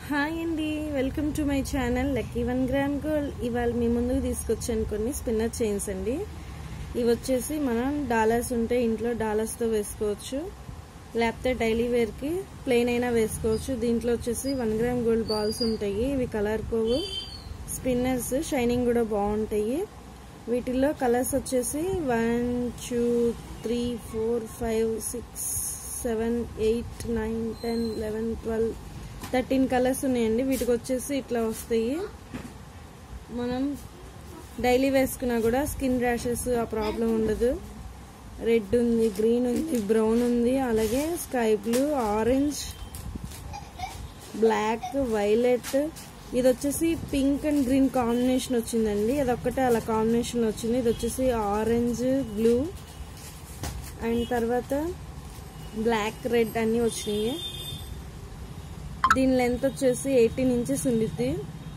Hi అండి welcome to my channel lucky one gram gold ఇవాళ మీ ముందుకు తీసుకొచ్చాను కొన్ని స్పిన్నర్ చైన్స్ అండి ఇవి వచ్చేసి మనం డాలర్స్ ఉంటే ఇంట్లో డాలర్స్తో వేసుకోవచ్చు లేకపోతే డైలీ వేర్కి ప్లెయిన్ అయినా వేసుకోవచ్చు దీంట్లో వచ్చేసి వన్ గ్రామ్ గోల్డ్ బాల్స్ ఉంటాయి ఇవి కలర్ పోవు స్పిన్నర్స్ షైనింగ్ కూడా బాగుంటాయి వీటిల్లో కలర్స్ వచ్చేసి one two three four five six seven eight nine ten eleven twelve thirteen colours ఉన్నాయండి వీటికి వచ్చేసి ఇట్లా వస్తాయి మనం డైలీ వేసుకున్నా కూడా స్కిన్ ర్యాషెస్ ఆ ప్రాబ్లం ఉండదు రెడ్ ఉంది గ్రీన్ ఉంది బ్రౌన్ ఉంది అలాగే sky blue orange black violet ఇది వచ్చేసి పింక్ అండ్ గ్రీన్ కాంబినేషన్ వచ్చిందండి అదొక్కటే అలా కాంబినేషన్ వచ్చింది ఇది వచ్చేసి ఆరెంజ్ బ్లూ అండ్ తర్వాత బ్లాక్ రెడ్ అన్నీ వచ్చినాయి దీని లెంత్ వచ్చేసి ఎయిటీన్ ఇంచెస్ ఉండిద్ది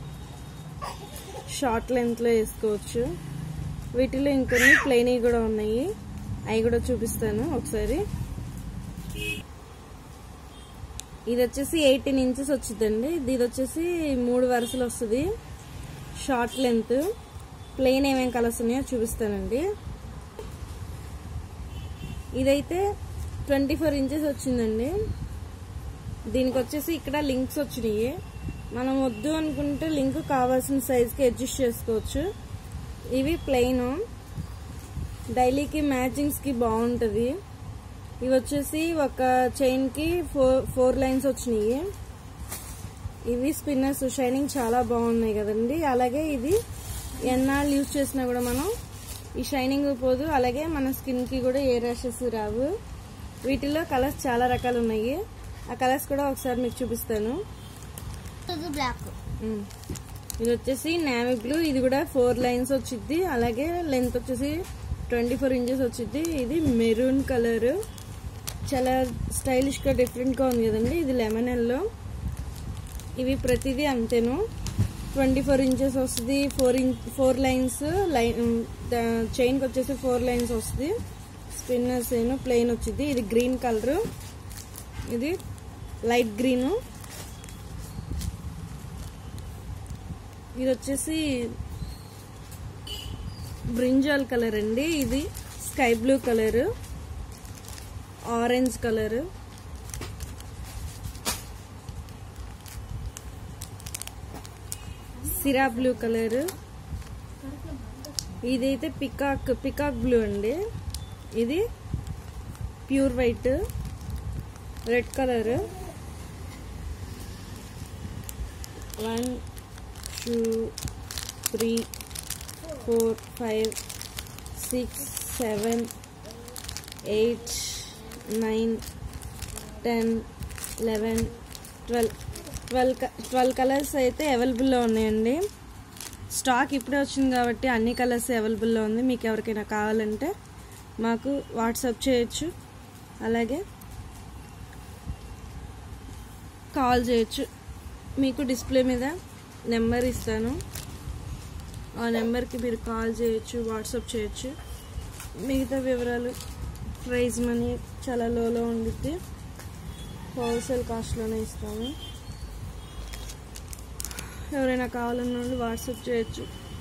షార్ట్ లెంత్లో వేసుకోవచ్చు వీటిలో ఇంకొన్ని ప్లెయిన్ కూడా ఉన్నాయి అవి కూడా చూపిస్తాను ఒకసారి ఇది వచ్చేసి ఎయిటీన్ ఇంచెస్ వచ్చిందండి ఇది వచ్చేసి మూడు వరుసలు వస్తుంది షార్ట్ లెంత్ ప్లెయిన్ ఏమేమి కలర్స్ ఉన్నాయో చూపిస్తానండి ఇదైతే ట్వంటీ ఫోర్ ఇంచెస్ వచ్చిందండి దీనికి వచ్చేసి ఇక్కడ లింక్స్ వచ్చినాయి మనం వద్దు అనుకుంటే లింక్ కావాల్సిన సైజ్కి అడ్జస్ట్ చేసుకోవచ్చు ఇవి ప్లెయిన్ డైలీకి మ్యాచింగ్స్కి బాగుంటుంది ఇవి వచ్చేసి ఒక చైన్కి ఫోర్ ఫోర్ లైన్స్ వచ్చినాయి ఇవి స్పిన్నర్స్ షైనింగ్ చాలా బాగున్నాయి కదండి అలాగే ఇది ఎన్నాళ్ళు యూజ్ చేసినా కూడా మనం ఈ షైనింగ్ పోదు అలాగే మన స్కిన్కి కూడా ఏ ర్యాషెస్ రావు వీటిలో కలర్స్ చాలా రకాలు ఉన్నాయి ఆ కలర్స్ కూడా ఒకసారి మీకు చూపిస్తాను ఇది బ్లాక్ ఉమ్. ఇది వచ్చేసి నావీ బ్లూ ఇది కూడా ఫోర్ లైన్స్ వచ్చింది అలాగే లెంత్ వచ్చేసి ట్వంటీ ఫోర్ ఇంచెస్ వచ్చింది ఇది మెరూన్ కలర్ చాలా స్టైలిష్ గా డిఫరెంట్ గా ఉంది కదండి ఇది లెమన్ ఎల్లో ఇవి ప్రతిదీ అంతేను ట్వంటీ ఫోర్ ఇంచెస్ వస్తుంది four inch four lines line చైన్కి వచ్చేసి ఫోర్ లైన్స్ వస్తుంది స్పిన్నర్స్ ఏను ప్లెయిన్ వచ్చింది ఇది గ్రీన్ కలర్ ఇది లైట్ గ్రీన్ ఇది వచ్చేసి బ్రింజాల్ కలర్ అండి ఇది sky blue colour orange colour సిరా బ్లూ కలర్ ఇదైతే పికాక్ పికాక్ బ్లూ అండి ఇది pure white red colour one two three four five six seven eight nine ten eleven twelve twelve twelve colours అయితే అవైలబుల్లో ఉన్నాయండి stock ఇప్పుడే వచ్చింది కాబట్టి అన్ని కలర్స్ అవైలబుల్లో ఉంది మీకు ఎవరికైనా కావాలంటే మాకు వాట్సాప్ చేయొచ్చు అలాగే కాల్ చేయొచ్చు మీకు డిస్ప్లే మీద నెంబర్ ఇస్తాను ఆ నెంబర్కి మీరు కాల్ చేయొచ్చు వాట్సాప్ చేయొచ్చు మిగతా వివరాలు ప్రైస్ మనీ చాలా లోలో ఉండిద్ది హోల్సేల్ కాస్ట్లోనే ఇస్తాము ఎవరైనా కావాలన్న వాళ్ళు వాట్సాప్ చేయొచ్చు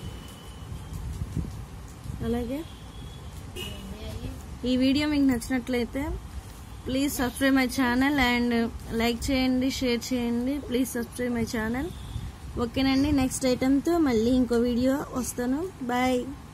అలాగే ఈ వీడియో మీకు నచ్చినట్లయితే please subscribe my channel and like చేయండి షేర్ చేయండి ప్లీజ్ సబ్స్క్రైబ్ మై ఛానల్ ఓకేనండి నెక్స్ట్ ఐటెంతో మళ్ళీ ఇంకో వీడియో వస్తాను బాయ్